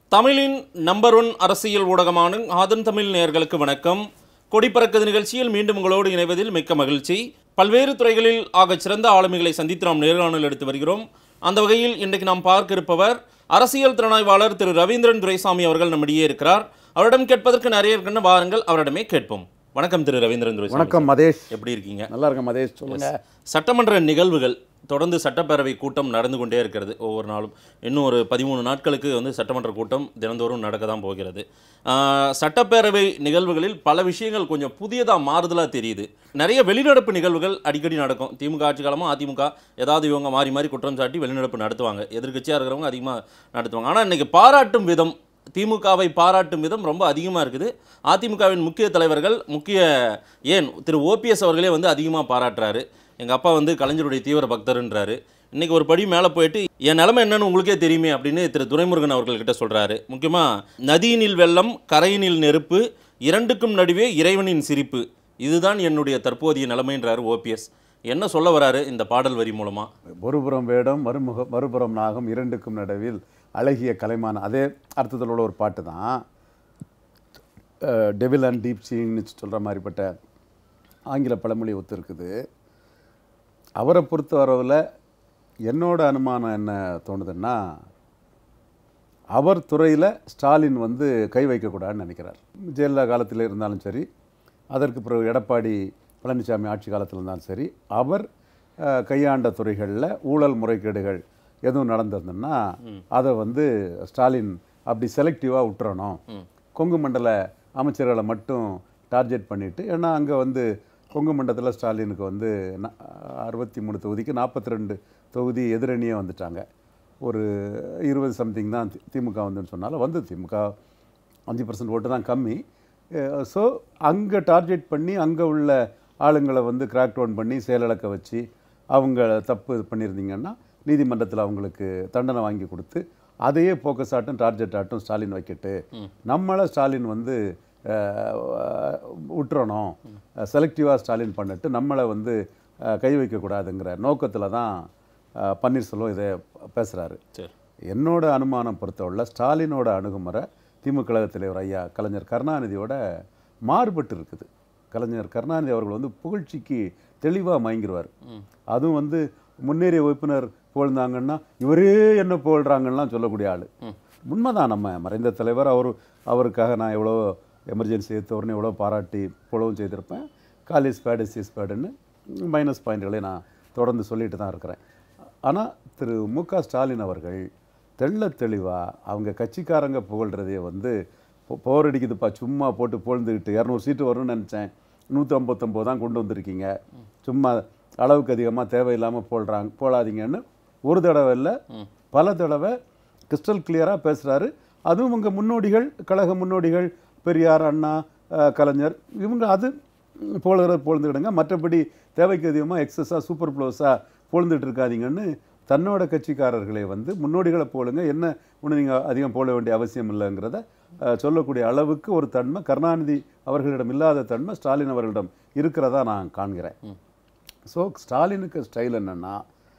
தமிழின் number one அரசியல் ஊடகமான ஆதன் தமிழ் நேயர்களுக்கு வணக்கம் கொடிப்பறக்குது நிகழ்ச்சியில் மீண்டும் உங்களோடு இணைவதில் மிக்க மகிழ்ச்சி பல்வேறு துறைகளில் ஆகச் சிறந்த ஆளுமைகளை சந்தித்து நாம் நேர்காணல் எடுத்து வருகிறோம் அந்த வகையில் இன்றைக்கு நாம் பார்க்க இருப்பவர் அரசியல் திறனாய்வாளர் திரு ரவீந்திரன் துரைசாமி அவர்கள் நம்மிடையே இருக்கிறார் அவரிடம் கேட்பதற்கு நிறைய இருக்கின்ற வாருங்கள் அவரிடமே கேட்போம் வணக்கம் திரு ரவீந்திரன் துரைசாமி வணக்கம் மதேஷ் எப்படி இருக்கீங்க நல்லா இருக்கேன் மதேஷ் சொல்லுங்க சட்டமன்ற நிகழ்வுகள் தொடர்ந்து சட்டப்பேரவை கூட்டம் நடந்து கொண்டே இருக்கிறது ஒவ்வொரு நாளும் இன்னும் ஒரு பதிமூணு நாட்களுக்கு வந்து சட்டமன்ற கூட்டம் தினந்தோறும் நடக்க தான் போகிறது ஆஹ், சட்டப்பேரவை நிகழ்வுகளில் பல விஷயங்கள் கொஞ்சம் புதியதாக மாறுதலாக தெரியுது நிறைய வெளிநடப்பு நிகழ்வுகள் அடிக்கடி நடக்கும் திமுக ஆட்சி காலமாக அதிமுக ஏதாவது இவங்க மாறி மாறி குற்றம் சாட்டி வெளிநடப்பு நடத்துவாங்க எதிர்க்கட்சியாக இருக்கிறவங்க அதிகமாக நடத்துவாங்க ஆனால் இன்னைக்கு பாராட்டும் விதம் திமுகவை பாராட்டும் விதம் ரொம்ப அதிகமாக இருக்குது அதிமுகவின் முக்கிய தலைவர்கள் முக்கிய ஏன் திரு ஓபிஎஸ் அவர்களே வந்து அதிகமாக பாராட்டுறாரு எங்கள் அப்பா வந்து கலைஞருடைய தீவிர பக்தர்ன்றாரு இன்னைக்கு ஒரு படி மேலே போயிட்டு என் நிலைமை என்னன்னு உங்களுக்கே தெரியுமே அப்படின்னு திரு துரைமுருகன் அவர்கள்கிட்ட சொல்கிறாரு முக்கியமாக நதியினில் வெள்ளம் கரையினில் நெருப்பு இரண்டுக்கும் நடுவே இறைவனின் சிரிப்பு இதுதான் என்னுடைய தற்போதைய நிலைமைன்றாரு ஓபிஎஸ் என்ன சொல்ல வராரு இந்த பாடல் வரி மூலமாக ஒருபுறம் வேடம் மறுமுக மறுபுறம் நாகம் இரண்டுக்கும் நடுவில் அழகிய கலைமான் அதே அர்த்தத்தில் உள்ள ஒரு பாட்டு தான் டெவில் அண்ட் டீப் சீன்னு சொல்கிற மாதிரிப்பட்ட ஆங்கில பழமொழி ஒத்து இருக்குது அவரை பொறுத்த வரவில் என்னோட அனுமானம் என்ன தோணுதுன்னா அவர் துறையில் ஸ்டாலின் வந்து கை வைக்கக்கூடாதுன்னு நினைக்கிறார் ஜெயலலிதா காலத்தில் இருந்தாலும் சரி அதற்கு பிறகு எடப்பாடி பழனிசாமி ஆட்சி காலத்தில் இருந்தாலும் சரி அவர் அஹ், கையாண்ட துறைகளில் ஊழல் முறைகேடுகள் எதுவும் நடந்திருந்ததுன்னா அதை வந்து ஸ்டாலின் அப்படி செலக்டிவாக விட்டுறணும் கொங்கு மண்டல அமைச்சர்களை மட்டும் டார்கெட் பண்ணிட்டு ஏன்னா அங்கே வந்து கொங்கு மண்டலத்தில் ஸ்டாலினுக்கு வந்து ந- அறுபத்தி மூணு தொகுதிக்கு நாற்பத்தி ரெண்டு தொகுதி எதிரணியே வந்துட்டாங்க ஒரு இருபது சம்திங் தான் தி- திமுக வந்துன்னு சொன்னாலும் வந்து திமுக அஞ்சு பர்சன்ட் ஓட்டு தான் கம்மி ஸோ அங்கே டார்கெட் பண்ணி அங்கே உள்ள ஆளுங்களை வந்து கிராக் டவுன் பண்ணி செயலிழக்க வச்சு அவங்க தப்பு பண்ணியிருந்தீங்கன்னா நீதிமன்றத்தில் அவங்களுக்கு தண்டனை வாங்கி கொடுத்து அதையே ஃபோக்கஸ் ஆட்டும் டார்கெட் ஆட்டும் ஸ்டாலின் வைக்கட்டு நம்மளை ஸ்டாலின் வந்து அஹ், விட்டுறணும் செலக்டிவாக ஸ்டாலின் பண்ணிட்டு நம்மளை வந்து அஹ், கை வைக்கக்கூடாதுங்கிற நோக்கத்தில் தான் அஹ், பன்னீர்செல்வம் இதை பேசுகிறாரு சரி என்னோட அனுமானம் பொறுத்தவரை ஸ்டாலினோட அணுகுமுறை திமுக கழக தலைவர் ஐயா கலைஞர் கருணாநிதியோட மாறுபட்டு இருக்குது கலைஞர் கருணாநிதி அவர்கள் வந்து புகழ்ச்சிக்கு தெளிவாக மயங்கிடுவார் அதுவும் வந்து முன்னேறிய உறுப்பினர் புகழ்ந்தாங்கன்னா இவரே என்ன புகழ்றாங்கலாம் சொல்லக்கூடிய ஆள் உண்மைதான் நம்ம மறைந்த தலைவர் அவர் அவருக்காக நான் எவ்வளோ எமர்ஜென்சி எடுத்தவர்னு எவ்வளோ பாராட்டி புலவும் செய்திருப்பேன் காலேஜ் பேட் இஸ் பேடுன்னு மைனஸ் பாயிண்ட்களை நான் தொடர்ந்து சொல்லிட்டு தான் இருக்கிறேன் ஆனால் திரு மு க ஸ்டாலின் அவர்கள் தெள்ள தெளிவாக அவங்க கட்சிக்காரங்க புகழ்றதே வந்து போ- போர் அடிக்குதுப்பா சும்மா போட்டு புகழ்ந்துக்கிட்டு இரநூறு சீட்டு வரும்னு நினச்சேன் நூற்றி ஐம்பத்தொம்போது தான் கொண்டு வந்திருக்கீங்க சும்மா அளவுக்கு அதிகமாக தேவையில்லாமல் போடுறாங்க போடாதீங்கன்னு ஒரு தடவை இல்லை பல தடவை கிறிஸ்டல் கிளியராக பேசுகிறாரு அதுவும் உங்கள் முன்னோடிகள் கழக முன்னோடிகள் பெரியார் அண்ணா அஹ், கலைஞர் இவங்க அது போலுகிற பொழுந்துக்கிடுங்க மற்றபடி தேவைக்கு அதிகமாக எக்ஸஸாக சூப்பர் ப்ளோஸாக பொழுந்துட்டு இருக்காதீங்கன்னு தன்னோட கட்சிக்காரர்களை வந்து முன்னோடிகளை போலுங்க என்ன ஒன்று நீங்கள் அதிகம் போட வேண்டிய அவசியம் இல்லைங்கிறத அஹ், சொல்லக்கூடிய அளவுக்கு ஒரு தன்மை கருணாநிதி அவர்களிடம் இல்லாத தன்மை ஸ்டாலின் அவர்களிடம் இருக்கிறதா நான் காண்கிறேன் ஸோ ஸ்டாலினுக்கு ஸ்டைல் என்னென்னா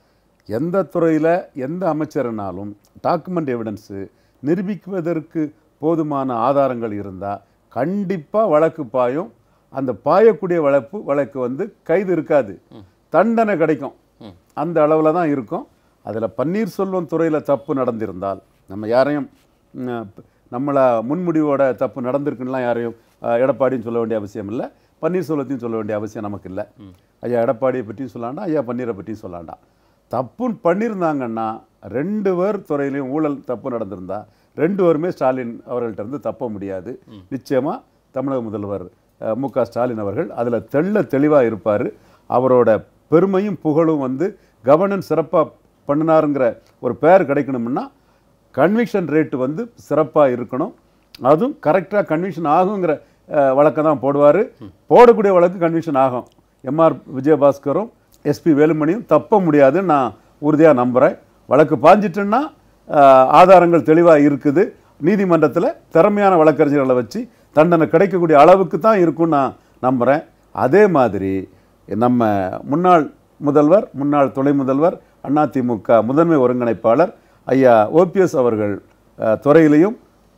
எந்த துறையில் எந்த அமைச்சர்னாலும் டாக்குமெண்ட் எவிடன்ஸு நிரூபிக்குவதற்கு போதுமான ஆதாரங்கள் இருந்தால் கண்டிப்பாக வழக்கு பாயும் அந்த பாயக்கூடிய வழக்கு வழக்கு வந்து கைது இருக்காது தண்டனை கிடைக்கும் அந்த அளவில் தான் இருக்கும் அதில் பன்னீர்செல்வம் துறையில் தப்பு நடந்திருந்தால் நம்ம யாரையும் ம், நம்மளை முன்முடிவோட தப்பு நடந்திருக்குன்னுலாம் யாரையும் அஹ், எடப்பாடின்னு சொல்ல வேண்டிய அவசியம் இல்லை பன்னீர்செல்வத்தையும் சொல்ல வேண்டிய அவசியம் நமக்கு இல்லை ஐயா எடப்பாடியை பற்றியும் சொல்லாண்டா ஐயா பன்னீரை பற்றியும் சொல்லாண்டா தப்புன்னு பண்ணியிருந்தாங்கன்னா ரெண்டு பேர் துறையிலையும் ஊழல் தப்பு நடந்திருந்தா ரெண்டு பேருமே ஸ்டாலின் அவர்கள்ட்ட இருந்து தப்ப முடியாது நிச்சயமாக தமிழக முதல்வர் அஹ், மு க ஸ்டாலின் அவர்கள் அதில் தெள்ள தெளிவாக இருப்பார் அவரோட பெருமையும் புகழும் வந்து கவர்னன்ஸ் சிறப்பாக பண்ணினாருங்கிற ஒரு பேர் கிடைக்கணும்னா கன்விக்ஷன் ரேட்டு வந்து சிறப்பாக இருக்கணும் அதுவும் கரெக்டாக கன்விக்ஷன் ஆகுங்கிற அஹ், வழக்கை தான் போடுவார் போடக்கூடிய வழக்கு கன்விக்ஷன் ஆகும் எம்ஆர் விஜயபாஸ்கரும் எஸ்பி வேலுமணியும் தப்ப முடியாதுன்னு நான் உறுதியாக நம்புகிறேன் வழக்கு பாஞ்சிட்டுன்னா அஹ், ஆதாரங்கள் தெளிவாக இருக்குது நீதிமன்றத்தில் திறமையான வழக்கறிஞர்களை வச்சு தண்டனை கிடைக்கக்கூடிய அளவுக்கு தான் இருக்கும்னு நான் நம்புகிறேன் அதே மாதிரி நம்ம முன்னாள் முதல்வர் முன்னாள் துணை முதல்வர் அதிமுக முதன்மை ஒருங்கிணைப்பாளர் ஐயா ஓபிஎஸ் அவர்கள் அஹ், துறையிலையும்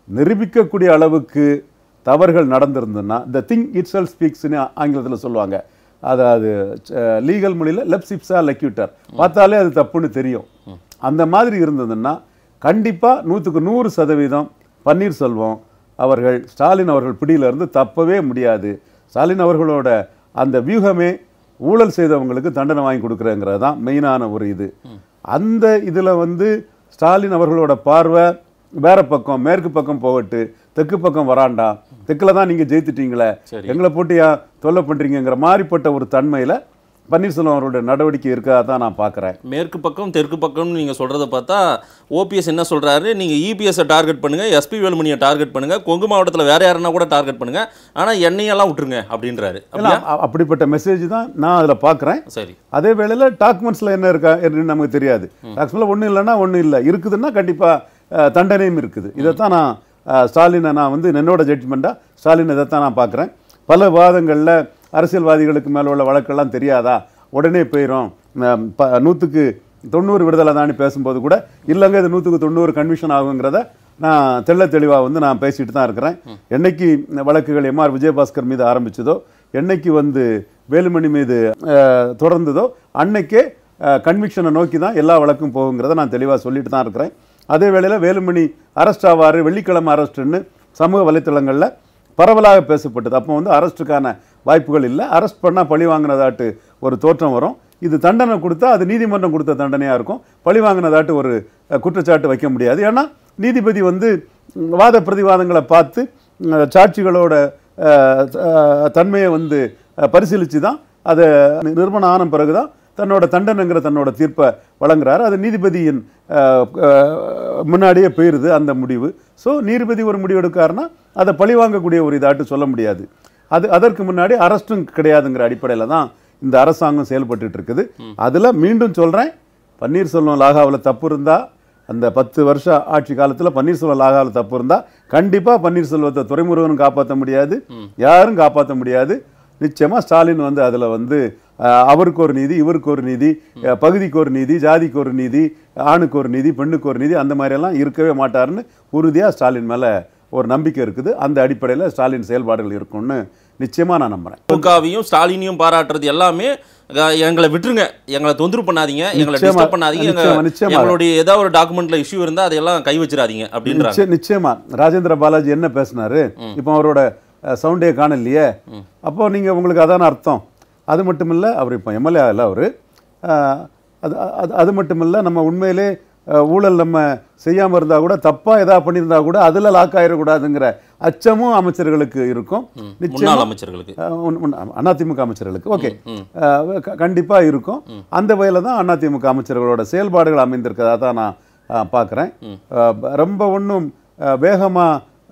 நிரூபிக்கக்கூடிய அளவுக்கு தவறுகள் நடந்திருந்ததுன்னா த திங் இட் செல் ஸ்பீக்ஸ்னு ஆங்கிலத்தில் சொல்லுவாங்க அதாவது லீகல் மொழியில் லெப்சிப்ஸா லெக்யூட்டர் பார்த்தாலே அது தப்புன்னு தெரியும் அந்த மாதிரி இருந்ததுன்னா கண்டிப்பாக நூற்றுக்கு நூறு சதவீதம் பன்னீர்செல்வம் அவர்கள் ஸ்டாலின் அவர்கள் பிடியிலிருந்து தப்பவே முடியாது ஸ்டாலின் அவர்களோட அந்த வியூகமே ஊழல் செய்தவங்களுக்கு தண்டனை வாங்கி கொடுக்குறேங்கிறது தான் மெயினான ஒரு இது அந்த இதில் வந்து ஸ்டாலின் அவர்களோட பார்வை வேற பக்கம் மேற்கு பக்கம் போகட்டு தெற்கு பக்கம் வராண்டா தெற்கில் தான் நீங்கள் ஜெயித்துட்டீங்களே சரி. எங்களை போட்டு ஏன் தொல்லை பண்ணுறீங்கிற மாதிரிப்பட்ட ஒரு தன்மையில் பன்னீர்செல்வம் அவருடைய நடவடிக்கை இருக்கா தான் நான் பார்க்குறேன் மேற்கு பக்கம் தெற்கு பக்கம்னு நீங்கள் சொல்கிறத பார்த்தா ஓபிஎஸ் என்ன சொல்கிறாரு நீங்கள் இபிஎஸ்ஸை டார்கெட் பண்ணுங்கள் எஸ்பி வேலுமணியை டார்கெட் பண்ணுங்கள் கொங்கு மாவட்டத்தில் வேற யாருன்னா கூட டார்கெட் பண்ணுங்கள் ஆனால் எண்ணெயெல்லாம் விட்டுருங்க அப்படின்றாரு அப்படியா அப்படிப்பட்ட மெசேஜ் தான் நான் அதில் பார்க்குறேன் சரி அதே வேளையில் டாக்குமெண்ட்ஸில் என்ன இருக்கா என்று நமக்கு தெரியாது டாக்குமெண்ட்ஸில் ஒன்றும் இல்லைன்னா ஒன்றும் இல்லை இருக்குதுன்னா கண்டிப்பாக தண்டனையும் இருக்குது இதைத்தான் நான் அஹ், ஸ்டாலினை நான் வந்து என்னோட ஜட்ஜ்மெண்ட்டாக ஸ்டாலின் இதைத்தான் நான் பார்க்குறேன் பல விவாதங்களில் அரசியல்வாதிகளுக்கு மேலே உள்ள வழக்கெல்லாம் தெரியாதா உடனே போயிடும் அஹ், ப நூற்றுக்கு தொண்ணூறு விடுதலை தானே பேசும்போது கூட இல்லைங்க இது நூற்றுக்கு தொண்ணூறு கன்விஷன் ஆகுங்கிறத நான் தெள்ள தெளிவாக வந்து நான் பேசிட்டு தான் இருக்கிறேன் என்னைக்கு இந்த வழக்குகள் எம்ஆர் விஜயபாஸ்கர் மீது ஆரம்பிச்சதோ என்னைக்கு வந்து வேலுமணி மீது அஹ், தொடர்ந்ததோ அன்னைக்கே கன்விக்ஷனை நோக்கி தான் எல்லா வழக்கும் போகுங்கிறத நான் தெளிவாக சொல்லிட்டு தான் இருக்கிறேன் அதே வேளையில் வேலுமணி அரெஸ்ட் ஆவார் வெள்ளிக்கிழமை அரெஸ்ட்டுன்னு சமூக வலைத்தளங்களில் பரவலாக பேசப்பட்டது அப்போ வந்து அரெஸ்ட்டுக்கான வாய்ப்புகள் இல்லை அரெஸ்ட் பண்ணால் பழி வாங்கினதாட்டு ஒரு தோற்றம் வரும் இது தண்டனை கொடுத்தா அது நீதிமன்றம் கொடுத்த தண்டனையாக இருக்கும் பழி வாங்கினதாட்டு ஒரு அஹ், குற்றச்சாட்டு வைக்க முடியாது ஏன்னா நீதிபதி வந்து ம், வாத பிரதிவாதங்களை பார்த்து ம், சாட்சிகளோட அஹ், அஹ், தன்மையை வந்து பரிசீலித்து தான் அதை நிறுவனம் ஆன பிறகு தான் தன்னோட தண்டனைங்கிற தன்னோட தீர்ப்பை வழங்குறாரு அது நீதிபதியின் அஹ், அஹ், முன்னாடியே போயிருது அந்த முடிவு ஸோ நீதிபதி ஒரு முடிவு எடுக்காருன்னா அதை பழி வாங்கக்கூடிய ஒரு இதாட்டு சொல்ல முடியாது அது அதற்கு முன்னாடி அரஸ்ட்டும் கிடையாதுங்கிற அடிப்படையில் தான் இந்த அரசாங்கம் செயல்பட்டுட்டு இருக்குது அதில் மீண்டும் சொல்கிறேன் பன்னீர்செல்வம் லாகாவில் தப்பு இருந்தால் அந்த பத்து வருஷ ஆட்சி காலத்தில் பன்னீர்செல்வம் லாகாவில் தப்பு இருந்தால் கண்டிப்பாக பன்னீர்செல்வத்தை துறைமுருகனும் காப்பாற்ற முடியாது யாரும் காப்பாற்ற முடியாது நிச்சயமாக ஸ்டாலின் வந்து அதில் வந்து அஹ், அவருக்கு ஒரு நீதி இவருக்கு ஒரு நீதி அஹ், பகுதிக்கு ஒரு நீதி ஜாதிக்கு ஒரு நீதி ஆணுக்கு ஒரு நீதி பெண்ணுக்கு ஒரு நீதி அந்த மாதிரியெல்லாம் இருக்கவே மாட்டாருன்னு உறுதியாக ஸ்டாலின் மேலே ஒரு நம்பிக்கை இருக்குது அந்த அடிப்படையில் ஸ்டாலின் செயல்பாடுகள் இருக்கும்னு நிச்சயமாக நான் நம்புகிறேன் திமுகவையும் ஸ்டாலினையும் பாராட்டுறது எல்லாமே அஹ், எங்களை விட்டுருங்க எங்களை தொந்தரவு பண்ணாதீங்க எங்களை நிச்சயமா, டிஸ்டர்ப் பண்ணாதீங்க எங்க- நிச்சயமா, நிச்சயமா. எங்களுடைய ஏதாவது ஒரு டாக்குமெண்ட்ல இஷ்யூ இருந்தா அதையெல்லாம் கை வச்சிடாதீங்க அப்படின்றாங்க நிச்சய நிச்சயமா ராஜேந்திர பாலாஜி என்ன பேசினாரு இப்போ அவரோட சவுண்டே காணலையே அப்போ நீங்க உங்களுக்கு அதான அர்த்தம் அது மட்டும் இல்ல அவர் இப்போ எம்எல்ஏ இல்லை அவர் அது அது அது மட்டும் இல்ல நம்ம உண்மையிலே அஹ், ஊழல் நம்ம செய்யாம இருந்தா கூட தப்பா ஏதாவது பண்ணியிருந்தா கூட அதுல லாக் ஆயிடக்கூடாதுங்கிற அச்சமும் அமைச்சர்களுக்கு இருக்கும் நிச்சயமா முன்னாள் அமைச்சர்களுக்கு அஹ் உன்- உன் அதிமுக அமைச்சர்களுக்கு ஓகே கண்டிப்பா இருக்கும் அந்த வகையில் தான் அதிமுக அமைச்சர்களோட செயல்பாடுகள் அமைந்திருக்கதா தான் நான் அஹ், பார்க்கிறேன் அஹ், ப- ரொம்ப ஒன்றும் வேகமா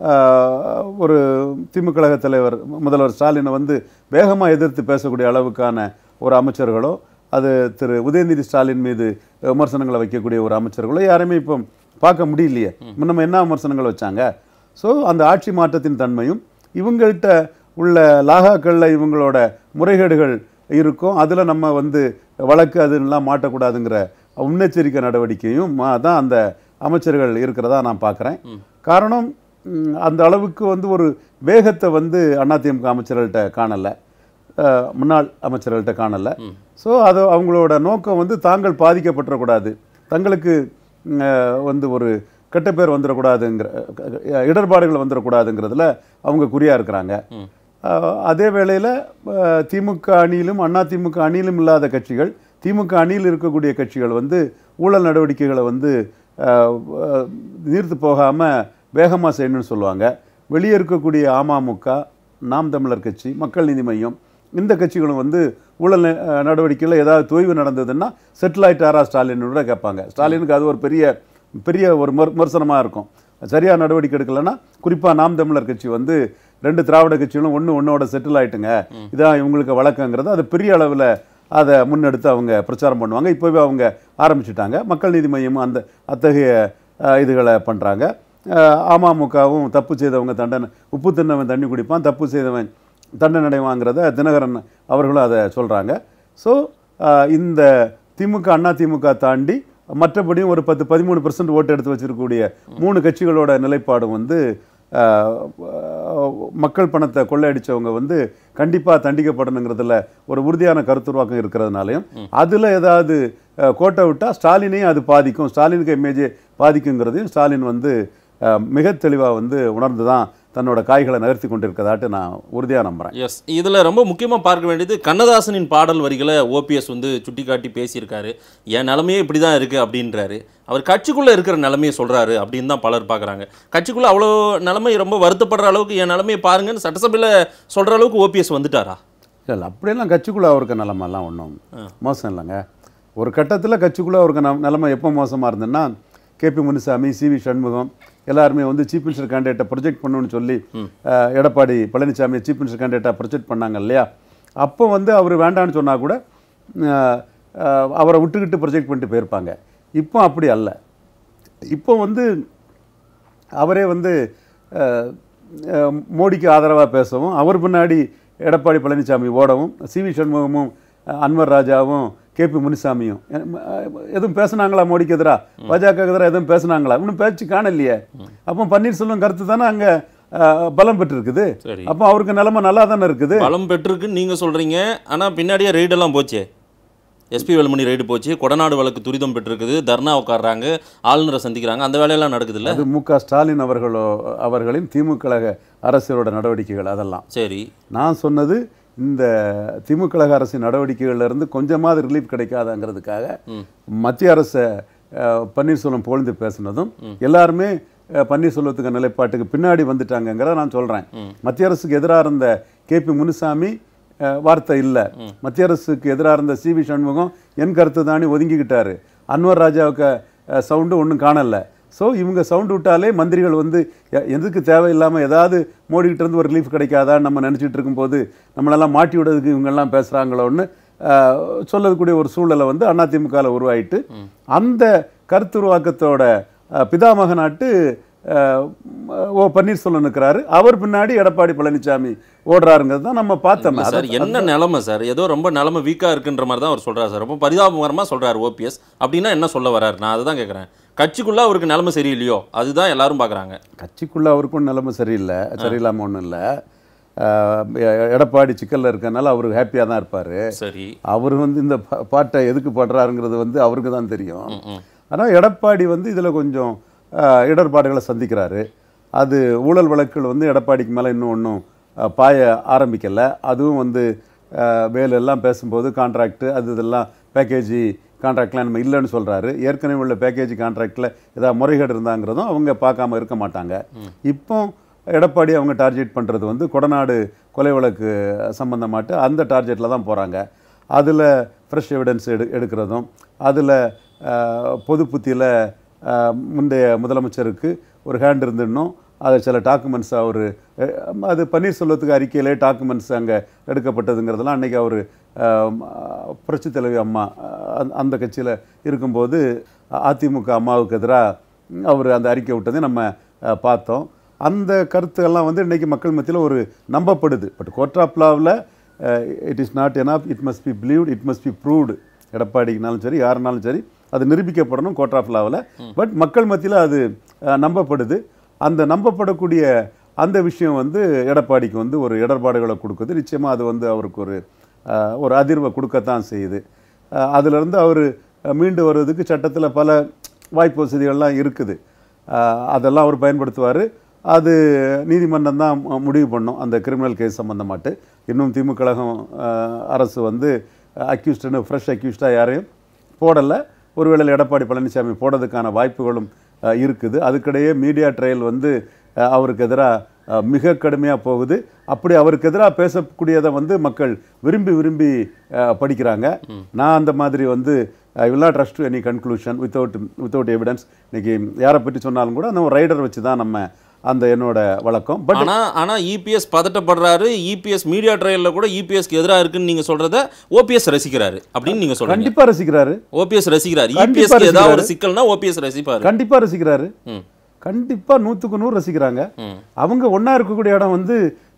அஹ், ஒரு திமுக கழக தலைவர் முதல்வர் ஸ்டாலினை வந்து வேகமா எதிர்த்து பேசக்கூடிய அளவுக்கான ஒரு அமைச்சர்களோ அது திரு உதயநிதி ஸ்டாலின் மீது விமர்சனங்களை வைக்கக்கூடிய ஒரு அமைச்சர்களோ யாருமே இப்போ பார்க்க முடியலையே முன்னம் என்ன விமர்சனங்கள் வச்சாங்க ஸோ அந்த ஆட்சி மாற்றத்தின் தன்மையும் இவங்கள்ட்ட உள்ள லாகாக்களில் இவங்களோட முறைகேடுகள் இருக்கும் அதில் நம்ம வந்து வழக்கு அதுலாம் மாட்டக்கூடாதுங்கிற முன்னெச்சரிக்கை நடவடிக்கையும் மா- தான் அந்த அமைச்சர்கள் இருக்கிறதா நான் பார்க்குறேன் காரணம் ம், அந்த அளவுக்கு வந்து ஒரு வேகத்தை வந்து அதிமுக அமைச்சர்கள்ட்ட காணலை அஹ், முன்னாள் அமைச்சர்கள்ட்ட காணலை ஸோ அது அவங்களோட நோக்கம் வந்து தாங்கள் பாதிக்கப்பட்டுறக்கூடாது தங்களுக்கு ம், அஹ், வந்து ஒரு கெட்ட பேர் வந்துடக்கூடாதுங்கிற அஹ், இடர்பாடுகள் வந்துடக்கூடாதுங்கிறதுல அவங்க குறியாக இருக்கிறாங்க அஹ், அதே வேளையில் திமுக அணியிலும் அண்ணா திமுக அணியிலும் இல்லாத கட்சிகள் திமுக அணியில் இருக்கக்கூடிய கட்சிகள் வந்து ஊழல் நடவடிக்கைகளை வந்து அஹ், அஹ், நீர்த்து போகாமல் வேகமாக செய்யணும்னு சொல்லுவாங்க வெளியே இருக்கக்கூடிய அமமுக நாம் தமிழர் கட்சி மக்கள் நீதி மையம் இந்த கட்சிகளும் வந்து ஊழல் ந- அஹ், நடவடிக்கையில் ஏதாவது தொய்வு நடந்ததுன்னா செட்டில் ஆயிட்டாரா ஸ்டாலின் கூட கேட்பாங்க ஸ்டாலினுக்கு அது ஒரு பெரிய பெரிய ஒரு விமர் விமர்சனமாக இருக்கும் சரியா நடவடிக்கை எடுக்கலைன்னா குறிப்பாக நாம் தமிழர் கட்சி வந்து ரெண்டு திராவிட கட்சிகளும் ஒன்று ஒன்றோட செட்டில் ஆயிட்டுங்க இதான் இவங்களுக்கு வழக்கங்கிறது அது பெரிய அளவில் அதை முன்னெடுத்து அவங்க பிரச்சாரம் பண்ணுவாங்க இப்போவே அவங்க ஆரம்பிச்சிட்டாங்க மக்கள் நீதி மையமும் அந்த அத்தகைய அஹ், இதுகளை பண்ணுறாங்க அமமுகவும் தப்பு செய்தவங்க தண்டனை உப்பு தின்னவன் தண்ணி குடிப்பான் தப்பு செய்தவன் தண்டனை அடைவாங்கிறத தினகரன் அவர்களும் அதை சொல்கிறாங்க ஸோ இந்த திமுக அண்ணா திமுக தாண்டி மற்றபடியும் ஒரு பத்து பதிமூணு பெர்சன்ட் ஓட்டு எடுத்து வச்சிருக்கக்கூடிய மூணு கட்சிகளோட நிலைப்பாடும் வந்து ஆஹ், ஆஹ், மக்கள் பணத்தை கொள்ளையடிச்சவங்க வந்து கண்டிப்பாக தண்டிக்கப்படணுங்கிறதுல ஒரு உறுதியான கருத்துருவாக்கம் இருக்கிறதுனாலையும் அதில் ஏதாவது ஆஹ், கோட்டை விட்டால் ஸ்டாலினையும் அது பாதிக்கும் ஸ்டாலினுக்கு இமேஜே பாதிக்குங்கிறதையும் ஸ்டாலின் வந்து ஆஹ், மிக தெளிவாக வந்து உணர்ந்து தான் தன்னோட காய்களை நகர்த்தி கொண்டிருக்கதாட்டு நான் உறுதியாக நம்புகிறேன் எஸ் இதில் ரொம்ப முக்கியமாக பார்க்க வேண்டியது கண்ணதாசனின் பாடல் வரிகளை ஓபிஎஸ் வந்து சுட்டிக்காட்டி பேசியிருக்காரு என் நிலமையே இப்படி தான் இருக்குது அப்படின்றாரு அவர் கட்சிக்குள்ளே இருக்கிற நிலைமையை சொல்கிறாரு அப்படின்னு தான் பலர் பார்க்குறாங்க கட்சிக்குள்ளே அவ்வளோ நிலைமை ரொம்ப வருத்தப்படுற அளவுக்கு என் நிலைமையை பாருங்கன்னு சட்டசபையில் சொல்கிற அளவுக்கு ஓபிஎஸ் வந்துட்டாரா இல்லை அப்படியெல்லாம் கட்சிக்குள்ளே அவருக்கு நிலமெல்லாம் ஒன்றும் மோசம் இல்லைங்க ஒரு கட்டத்தில் கட்சிக்குள்ளே அவருக்கு ந நிலைமை எப்போ மோசமாக இருந்ததுன்னா கேபி முனுசாமி சிவி சண்முகம் எல்லாருமே வந்து சீஃப் மினிஸ்டர் கேண்டிடேட்டை ப்ரொஜெக்ட் பண்ணணும்னு சொல்லி அஹ், எடப்பாடி பழனிசாமி சீஃப் மினிஸ்டர் கேண்டிடேட்டாக ப்ரொஜெக்ட் பண்ணாங்க இல்லையா அப்போ வந்து அவர் வேண்டான்னு சொன்னால் கூட அஹ், அஹ், அவரை விட்டுக்கிட்டு ப்ரொஜெக்ட் பண்ணிட்டு போயிருப்பாங்க இப்போ அப்படி அல்ல இப்போ வந்து அவரே வந்து அஹ், அஹ், மோடிக்கு ஆதரவாக பேசவும் அவர் பின்னாடி எடப்பாடி பழனிசாமி ஓடவும் சிவி சண்முகமும் அஹ், அன்வர் ராஜாவும் கேபி முனுசாமியும் அஹ், எதுவும் பேசுனாங்களா மோடிக்கு எதிராக பாஜக எதிராக எதுவும் பேசுனாங்களா இன்னும் பேச்சு காணலையே அப்போ பன்னீர்செல்வம் கருத்து தானே அங்கே பலம் பெற்றிருக்குது சரி அப்போ அவருக்கு நிலைமை நல்லா தானே இருக்குது பலம் பெற்றிருக்குன்னு நீங்கள் சொல்கிறீங்க ஆனால் பின்னாடியே ரெய்டெல்லாம் போச்சே எஸ்பி வேலுமணி ரெய்டு போச்சு கொடநாடு வழக்கு துரிதம் பெற்றிருக்குது தர்ணா உட்கார்றாங்க ஆளுநரை சந்திக்கிறாங்க அந்த வேலையெல்லாம் நடக்குதுல்ல அது மு க ஸ்டாலின் அவர்களோ அவர்களின் திமுக கழக அரசியலோட நடவடிக்கைகள் அதெல்லாம் சரி நான் சொன்னது இந்த திமுக கழக அரசின் நடவடிக்கைகள்ல இருந்து கொஞ்சமாவது ரிலீஃப் கிடைக்காதாங்கிறதுக்காக மத்திய அரசை அஹ், பன்னீர்செல்வம் புகழ்ந்து பேசினதும் எல்லாருமே அஹ், பன்னீர்செல்வத்துக்கு நிலைப்பாட்டுக்கு பின்னாடி வந்துட்டாங்கங்கிறத நான் சொல்றேன் மத்திய அரசுக்கு எதிராக இருந்த கேபி முனுசாமி அஹ், வார்த்தை இல்லை மத்திய அரசுக்கு எதிராக இருந்த சி வி சண்முகம் என் கருத்து தானே ஒதுங்கிக்கிட்டாரு அன்வர் ராஜாவுக்கு சவுண்டு ஒன்றும் காணல ஸோ இவங்க சவுண்டு விட்டாலே மந்திரிகள் வந்து எ- எதுக்கு தேவையில்லாமல் ஏதாவது மோடிக்கிட்ட இருந்து ஒரு ரிலீஃப் கிடைக்காதான்னு நம்ம நினச்சிட்டு இருக்கும்போது நம்மளெல்லாம் மாட்டி விடுறதுக்கு இவங்கெல்லாம் பேசுகிறாங்களோன்னு சொல்லக்கூடிய ஒரு சூழலை வந்து அதிமுகவில் உருவாயிட்டு அந்த கருத்துருவாக்கத்தோட அஹ், பிதாமகனாட்டு அஹ், ஓ பன்னீர்செல்வம் இருக்கிறாரு அவர் பின்னாடி எடப்பாடி பழனிசாமி ஓடுறாருங்கிறது தான் நம்ம பார்த்தோம் சார் என்ன நிலைமை சார் ஏதோ ரொம்ப நிலைமை வீக்காக இருக்குன்ற மாதிரி தான் அவர் சொல்றாரு சார் ரொம்ப பரிதாபகரமாக சொல்றாரு ஓபிஎஸ் அப்படின்னா என்ன சொல்ல வராரு நான் அதை தான் கேட்குறேன் கட்சிக்குள்ள அவருக்கு நிலைமை சரியில்லையோ அதுதான் எல்லாரும் பார்க்குறாங்க கட்சிக்குள்ளே அவருக்கும் நிலைமை சரியில்லை சரியில்லாமல் ஒன்றும் இல்லை எடப்பாடி சிக்கலில் இருக்கறனால அவர் ஹாப்பியாக தான் இருப்பார் சரி அவர் வந்து இந்த பா- பாட்டை எதுக்கு பாடுறாருங்கிறது வந்து அவருக்கு தான் தெரியும் ஆனால் எடப்பாடி வந்து இதில் கொஞ்சம் அஹ், இடர்பாடுகளை சந்திக்கிறாரு அது ஊழல் வழக்குகள் வந்து எடப்பாடிக்கு மேலே இன்னும் ஒன்றும் பாய ஆரம்பிக்கலை அதுவும் வந்து அஹ், வேலு எல்லாம் பேசும்போது கான்ட்ராக்ட் அது இதெல்லாம் பேக்கேஜி கான்ட்ராக்ட்லாம் நம்ம இல்லைன்னு சொல்கிறாரு ஏற்கனவே உள்ள பேக்கேஜ் கான்ட்ராக்டில் ஏதாவது முறைகேடு இருந்தாங்கிறதும் அவங்க பார்க்காம இருக்க மாட்டாங்க இப்போ எடப்பாடி அவங்க டார்கெட் பண்ணுறது வந்து கொடநாடு கொலை வழக்கு சம்மந்தமாட்டு அந்த டார்கெட்டில் தான் போகிறாங்க அதில் ஃப்ரெஷ் எவிடன்ஸ் எடு எடுக்கிறதும் அதில் பொது புத்தியில் முந்தைய முதலமைச்சருக்கு ஒரு ஹேண்ட் இருந்துடணும் அது சில டாக்குமெண்ட்ஸ் அவர் அது பன்னீர்செல்வத்துக்கு அறிக்கையிலே டாக்குமெண்ட்ஸ் அங்கே எடுக்கப்பட்டதுங்கிறதெல்லாம் அன்றைக்கி அவர் புரட்சி தலைவி அம்மா அஹ், அந்த கட்சியில் இருக்கும்போது அதிமுக அம்மாவுக்கு எதிராக அவர் அந்த அறிக்கை விட்டதை நம்ம அஹ், பார்த்தோம் அந்த கருத்துக்கெல்லாம் வந்து இன்றைக்கி மக்கள் மத்தியில் ஒரு நம்பப்படுது பட் கோட்ராப்லாவில் it is not enough it must be believed it must be proved எடப்பாடிக்குனாலும் சரி யாருனாலும் சரி அது நிரூபிக்கப்படணும் கோட்ராப்லாவில் பட் மக்கள் மத்தியில் அது அஹ், நம்பப்படுது அந்த நம்பப்படக்கூடிய அந்த விஷயம் வந்து எடப்பாடிக்கு வந்து ஒரு இடர்பாடுகளை கொடுக்குது நிச்சயமாக அது வந்து அவருக்கு ஒரு அஹ், ஒரு அதிர்வை கொடுக்கத்தான் செய்யுது அஹ், அதிலிருந்து அவர் மீண்டு வர்றதுக்கு சட்டத்தில் பல வாய்ப்பு வசதிகள்லாம் இருக்குது அஹ், அதெல்லாம் அவர் பயன்படுத்துவார் அது நீதிமன்றம் தான் மு- முடிவு பண்ணும் அந்த கிரிமினல் கேஸ் சம்மந்தமாட்டு இன்னும் திமுக கழகம் அஹ், அரசு வந்து அக்யூஸ்டுன்னு ஃப்ரெஷ் அக்யூஸ்டாக யாரையும் போடலை ஒருவேளை எடப்பாடி பழனிசாமி போடுறதுக்கான வாய்ப்புகளும் அஹ், இருக்குது அதுக்கிடையே மீடியா ட்ரையல் வந்து அஹ், அவருக்கு எதிராக மிக கடுமையாக போகுது அப்படி அவருக்கு எதிராக பேசக்கூடியதை வந்து மக்கள் விரும்பி விரும்பி அஹ், படிக்கிறாங்க நான் அந்த மாதிரி வந்து I will not trust to any conclusion without without evidence இன்னைக்கு யாரை பற்றி சொன்னாலும் கூட அந்த ரைடர் வச்சு தான் நம்ம அந்த என்னோட வழக்கம் பட் ஆனா ஆனா இபிஎஸ் பதட்டப்படுறாரு இபிஎஸ் மீடியா ட்ரையல்ல கூட இபிஎஸ்க்கு எதிராக இருக்குன்னு நீங்க சொல்றத ஓபிஎஸ் ரசிக்கிறாரு அப்படின்னு நீங்க சொல்றீங்க கண்டிப்பாக ரசிக்கிறாரு ஓபிஎஸ் ரசிக்கிறாரு கண்டிப்பா இபிஎஸ்க்கு ஏதாவது ஒரு ரசிக்கிறாரு. சிக்கல்னா ஓபிஎஸ் ரசிப்பாரு கண்டிப்பாக ரசிக்கிறாரு ம் கண்டிப்பாக நூற்றுக்கு நூறு ரசிக்கிறாங்க ம் அவங்க ஒன்றா இருக்கக்கூடிய இடம் வந்து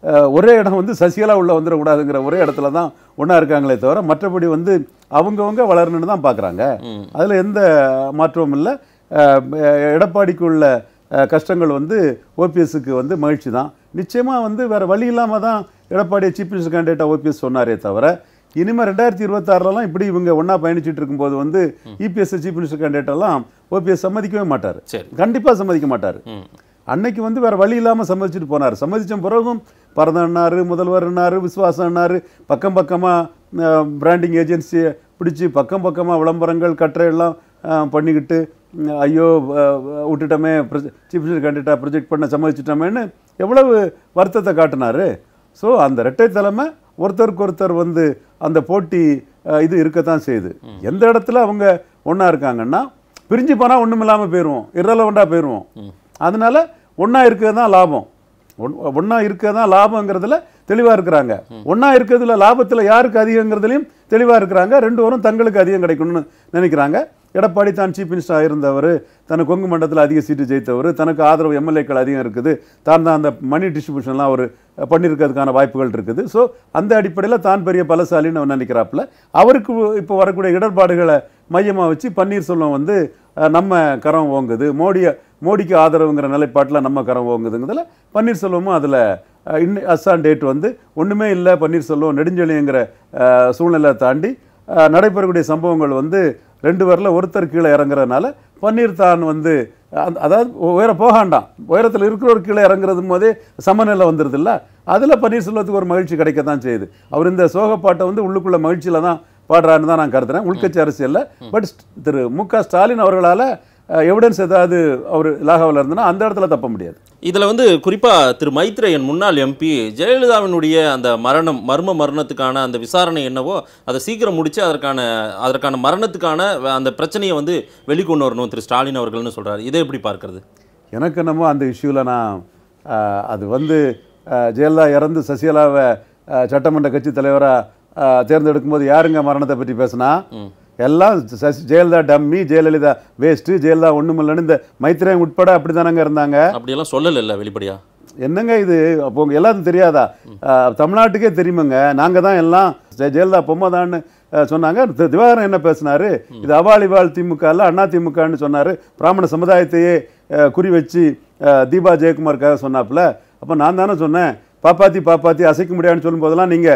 அஹ், ஒரே இடம் வந்து சசிகலா உள்ள வந்துடக்கூடாதுங்கிற ஒரே இடத்துல தான் ஒன்றா இருக்காங்களே தவிர மற்றபடி வந்து அவங்கவங்க வளரணும்னு தான் பார்க்குறாங்க ம். அதில் எந்த மாற்றமும் இல்லை எடப்பாடிக்கு உள்ள அஹ், கஷ்டங்கள் வந்து ஓபிஎஸ்க்கு வந்து மகிழ்ச்சி தான் நிச்சயமாக வந்து வேறு வழி இல்லாமல் தான் எடப்பாடி சீஃப் மினிஸ்டர் கேண்டிடேட்டாக ஓபிஎஸ் சொன்னாரே தவிர இனிமேல் ரெண்டாயிரத்தி இருபத்தாறுலலாம் இப்படி இவங்க ஒன்றா பயணிச்சுட்டு இருக்கும்போது வந்து இபிஎஸ் சீஃப் மினிஸ்டர் கேண்டிடேட்டெல்லாம் ஓபிஎஸ் சம்மதிக்கவே மாட்டார் சரி கண்டிப்பாக சம்மதிக்க மாட்டார் ம் அன்னைக்கு வந்து வேற வழி இல்லாமல் சம்மதிச்சுட்டு போனார் சம்மதிச்ச பிறகும் பரதன்னாரு முதல்வர்னாரு விசுவாசம்னாரு பக்கம் பக்கமாக பிராண்டிங் ஏஜென்சியை பிடிச்சி பக்கம் பக்கமாக விளம்பரங்கள் கட்டுரை எல்லாம் அஹ், பண்ணிக்கிட்டு உம், ஐயோ அஹ், விட்டுட்டோமே சீஃப் மினிஸ்டர் கேண்டிடேட்டாக ப்ரொஜெக்ட் பண்ண சம்மதிச்சிட்டோமேன்னு எவ்வளவு வருத்தத்தை காட்டினாரு ஸோ அந்த இரட்டை தலைமை ஒருத்தருக்கு ஒருத்தர் வந்து அந்த போட்டி அஹ், இது இருக்கத்தான் செய்யுது எந்த இடத்துல அவங்க ஒன்றா இருக்காங்கன்னா பிரிஞ்சு போனால் ஒன்றும் இல்லாமல் போயிடுவோம் இரலவெண்டாக போயிடுவோம் அதனால ஒன்றா இருக்கிறது தான் லாபம் ஒன்றா இருக்கிறது தான் லாபங்கிறதுல தெளிவாக இருக்கிறாங்க ஒன்றா இருக்கிறதுல லாபத்தில் யாருக்கு அதிகங்கிறதுலையும் தெளிவாக இருக்கிறாங்க ரெண்டு பேரும் தங்களுக்கு அதிகம் கிடைக்கணும்னு நினைக்கிறாங்க எடப்பாடி தான் சீஃப் மினிஸ்டர் இருந்தவர் தனக்கு கொங்கு மண்டலத்தில் அதிக சீட்டு ஜெயித்தவர் தனக்கு ஆதரவு எம்எல்ஏக்கள் அதிகம் இருக்குது தான் தான் அந்த மணி டிஸ்ட்ரிபியூஷன்லாம் அவர் பண்ணியிருக்கிறதுக்கான வாய்ப்புகள் இருக்குது ஸோ அந்த அடிப்படையில் தான் பெரிய பலசாலின்னு அவர் நினைக்கிறாப்புல அவருக்கு இப்போ வரக்கூடிய இடர்பாடுகளை மையமாக வச்சு பன்னீர்செல்வம் வந்து அஹ், நம்ம கரம் ஓங்குது மோடியை மோடிக்கு ஆதரவுங்கிற நிலைப்பாட்டில் நம்ம கரம் ஓங்குதுங்கிறதுல பன்னீர்செல்வமும் அதில் இன்னும் அஸ்ஸான் டேட் வந்து ஒன்றுமே இல்லை பன்னீர்செல்வம் நெடுஞ்செழியங்கிற அஹ், சூழ்நிலை தாண்டி அஹ், நடைபெறக்கூடிய சம்பவங்கள் வந்து ரெண்டு பேரில் ஒருத்தர் கீழே இறங்குறதுனால பன்னீர் தான் வந்து அந்த- அதாவது உயர போகாண்டாம் உயரத்தில் இருக்கிறவர் கீழே இறங்குறது போதே சமநிலை வந்துடுது இல்லை அதில் பன்னீர்செல்வத்துக்கு ஒரு மகிழ்ச்சி கிடைக்க தான் செய்யுது அவர் இந்த சோகப்பாட்டை வந்து உள்ளுக்குள்ள மகிழ்ச்சியில் தான் பாடுறாருன்னு தான் நான் கருதுறேன் உள்கட்சி அரசியலில் பட் திரு மு க ஸ்டாலின் அவர்களால் எவிடன்ஸ் ஏதாவது அவர் லாகாவில் இருந்ததுன்னா அந்த இடத்துல தப்ப முடியாது இதில் வந்து குறிப்பாக திரு மைத்ரேயன் முன்னாள் எம்பி ஜெயலலிதாவினுடைய அந்த மரணம் மர்ம மரணத்துக்கான அந்த விசாரணை என்னவோ அதை சீக்கிரம் முடிச்சு அதற்கான அதற்கான மரணத்துக்கான அந்த பிரச்சனையை வந்து வெளிக்கொண்டு வரணும் திரு ஸ்டாலின் அவர்கள்னு சொல்றாரு இதை எப்படி பார்க்கறது எனக்கு என்னமோ அந்த இஷ்யூவில் நான் ஆஹ், அது வந்து ஆஹ், ஜெயலலிதா இறந்து சசிகலாவை ஆஹ், சட்டமன்ற கட்சி தலைவராக தேர்ந்தெடுக்கும் போது யாருங்க மரணத்தை பற்றி பேசுனா எல்லாம் சசி ஜெயலலிதா டம்மி ஜெயலலிதா வேஸ்ட்டு ஜெயலலிதா ஒன்றுமில்லன்னு இந்த மைத்திரேயன் உட்பட அப்படி தானங்க இருந்தாங்க அப்படியெல்லாம் சொல்லலைல்ல வெளிப்படையா என்னங்க இது அப்போ உங்க எல்லாத்துக்கும் தெரியாதா ஆஹ், தமிழ்நாட்டுக்கே தெரியுமுங்க நாங்க தான் எல்லாம் ஜெ- ஜெயலலிதா பொம்மைதான்னு ஆஹ், சொன்னாங்க தி- திவாகரன் என்ன பேசினாரு இது அவாலிவால் திமுக இல்ல அண்ணா திமுகன்னு சொன்னாரு பிராமண சமுதாயத்தையே ஆஹ், குறி வச்சு ஆஹ், தீபா ஜெயக்குமாருக்காக சொன்னாப்புல அப்போ நான் தானே சொன்னேன் பாப்பாத்தி பாப்பாத்தி அசைக்க முடியாதுன்னு சொல்லும் போதெல்லாம் நீங்கள்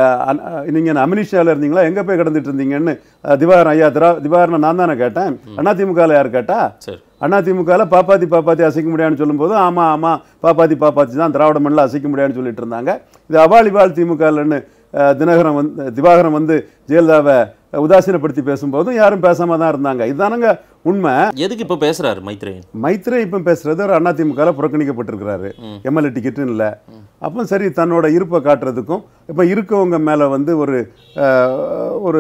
நீங்கள் அமினிஷாவில் இருந்தீங்களா எங்கே போய் கிடந்துட்டு இருந்தீங்கன்னு ஆஹ், திவாகரன் ஐயா திரா திவாகரனை நான் தானே கேட்டேன் அண்ணா திமுகவில் யார் கேட்டா சரி அண்ணா திமுகவில் பாப்பாத்தி பாப்பாத்தி அசைக்க முடியாதுன்னு சொல்லும்போது ஆமாம் ஆமாம் பாப்பாத்தி பாப்பாத்தி தான் திராவிட மண்ணில் அசைக்க முடியாதுன்னு சொல்லிட்டு இருந்தாங்க இது அவாலிவால் திமுகலன்னு தினகரன் வந்து திவாகரன் வந்து ஜெயலலிதாவை உதாசீனப்படுத்தி பேசும்போதும் யாரும் பேசாம தான் இருந்தாங்க இதுதானங்க உண்மை எதுக்கு இப்போ பேசுறாரு மைத்ரேயன் மைத்ரே இப்போ பேசுறது ஒரு அண்ணா திமுகவில் புறக்கணிக்கப்பட்டிருக்கிறாரு எம்எல்ஏ டிக்கெட்டும் இல்லை அப்போ சரி தன்னோட இருப்பை காட்டுறதுக்கும் இப்போ இருக்கவங்க மேலே வந்து ஒரு அஹ், ஒரு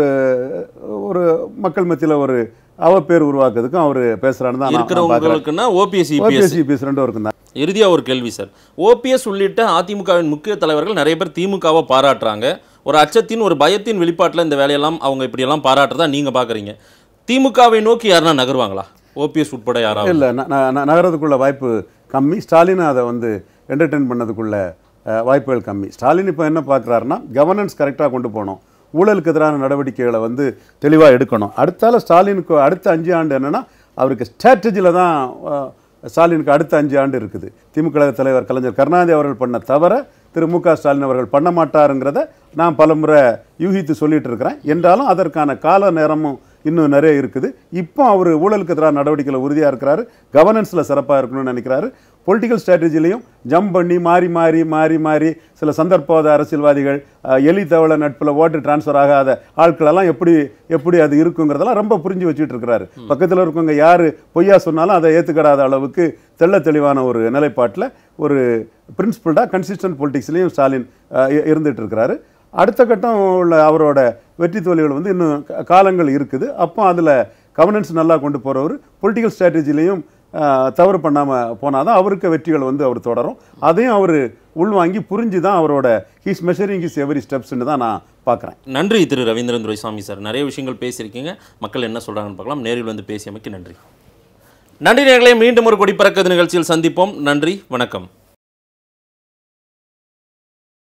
ஒரு மக்கள் மத்தியில் ஒரு அவப்பேர் உருவாக்குறதுக்கும் அவர் பேசுகிறான்னு தான் நான் பார்க்குறேன் இருக்கிறவங்களுக்குன்னா ஓபிஎஸ் இபிஎஸ் ஓபிஎஸ்சி பேஸ் ரெண்டும் இருக்கும் தான் இறுதியாக ஒரு கேள்வி சார் ஓபிஎஸ் உள்ளிட்ட அதிமுகவின் முக்கிய தலைவர்கள் நிறைய பேர் திமுகவை பாராட்டுறாங்க ஒரு அச்சத்தின் ஒரு பயத்தின் வெளிப்பாட்டில் இந்த வேலையெல்லாம் அவங்க இப்படியெல்லாம் பாராட்டுறதா நீங்கள் பார்க்குறீங்க திமுகவை நோக்கி யாருன்னா நகருவாங்களா ஓபிஎஸ் உட்பட யாராவது இல்லை நகரத்துக்குள்ள வாய்ப்பு கம்மி ஸ்டாலின் அதை வந்து என்டர்டெயின் பண்ணதுக்குள்ள அஹ், வாய்ப்புகள் கம்மி ஸ்டாலின் இப்போ என்ன பார்க்குறாருன்னா கவர்னன்ஸ் கரெக்டாக கொண்டு போகணும் ஊழலுக்கு எதிரான நடவடிக்கைகளை வந்து தெளிவாக எடுக்கணும் அடுத்தால ஸ்டாலினுக்கு அடுத்த அஞ்சு ஆண்டு என்னன்னா அவருக்கு ஸ்ட்ராட்டஜியில் தான் அஹ், ஸ்டாலினுக்கு அடுத்த அஞ்சு ஆண்டு இருக்குது திமுக கழக தலைவர் கலைஞர் கருணாநிதி அவர்கள் பண்ண தவிர திரு மு க ஸ்டாலின் அவர்கள் பண்ண மாட்டாருங்கிறத நான் பலமுறை யூகித்து சொல்லிட்டு இருக்கிறேன் என்றாலும் அதற்கான கால நேரமும் இன்னும் நிறைய இருக்குது இப்போ அவர் ஊழலுக்கு எதிரான நடவடிக்கையில் உறுதியாக இருக்கிறாரு கவர்னன்ஸில் சிறப்பாக இருக்கணும்னு நினைக்கிறாரு பொலிட்டிக்கல் ஸ்ட்ராட்டஜிலையும் ஜம்ப் பண்ணி மாறி மாறி மாறி மாறி சில சந்தர்ப்பவாத அரசியல்வாதிகள் அஹ், எலி தவள நட்பில் ஓட்டு டிரான்ஸ்ஃபர் ஆகாத ஆட்களெல்லாம் எப்படி எப்படி அது இருக்குங்கிறதெல்லாம் ரொம்ப புரிஞ்சு வச்சுட்டு இருக்கிறாரு பக்கத்தில் இருக்கவங்க யார் பொய்யா சொன்னாலும் அதை ஏற்றுக்கிடாத அளவுக்கு தெள்ள தெளிவான ஒரு நிலைப்பாட்டில் ஒரு பிரின்சிபல்டாக கன்சிஸ்டன்ட் பொலிட்டிக்ஸ்லேயும் ஸ்டாலின் அஹ், இ- இருந்துட்டு இருக்கிறாரு அடுத்த கட்டம் உள்ள அவரோட வெற்றி தோல்விகள் வந்து இன்னும் கா- காலங்கள் இருக்குது அப்போ அதில் கவர்னன்ஸ் நல்லா கொண்டு போகிறவர் பொலிட்டிக்கல் ஸ்ட்ராட்டஜிலையும் தவறு பண்ணாமல் போனால் தான் அவருக்கு வெற்றிகள் வந்து அவர் தொடரும் அதையும் அவர் உள்வாங்கி புரிஞ்சு தான் அவரோட ஹீஸ் மெஷரிங் ஹிஸ் எவரி ஸ்டெப்ஸ்ன்னு தான் நான் பார்க்குறேன் நன்றி திரு ரவீந்திரன் துரைசாமி சார் நிறைய விஷயங்கள் பேசியிருக்கீங்க மக்கள் என்ன சொல்கிறாங்கன்னு பார்க்கலாம் நேரில் வந்து பேசியமைக்கு நன்றி நன்றி நேர்களே மீண்டும் ஒரு கொடி பறக்குது நிகழ்ச்சியில் சந்திப்போம் நன்றி வணக்கம்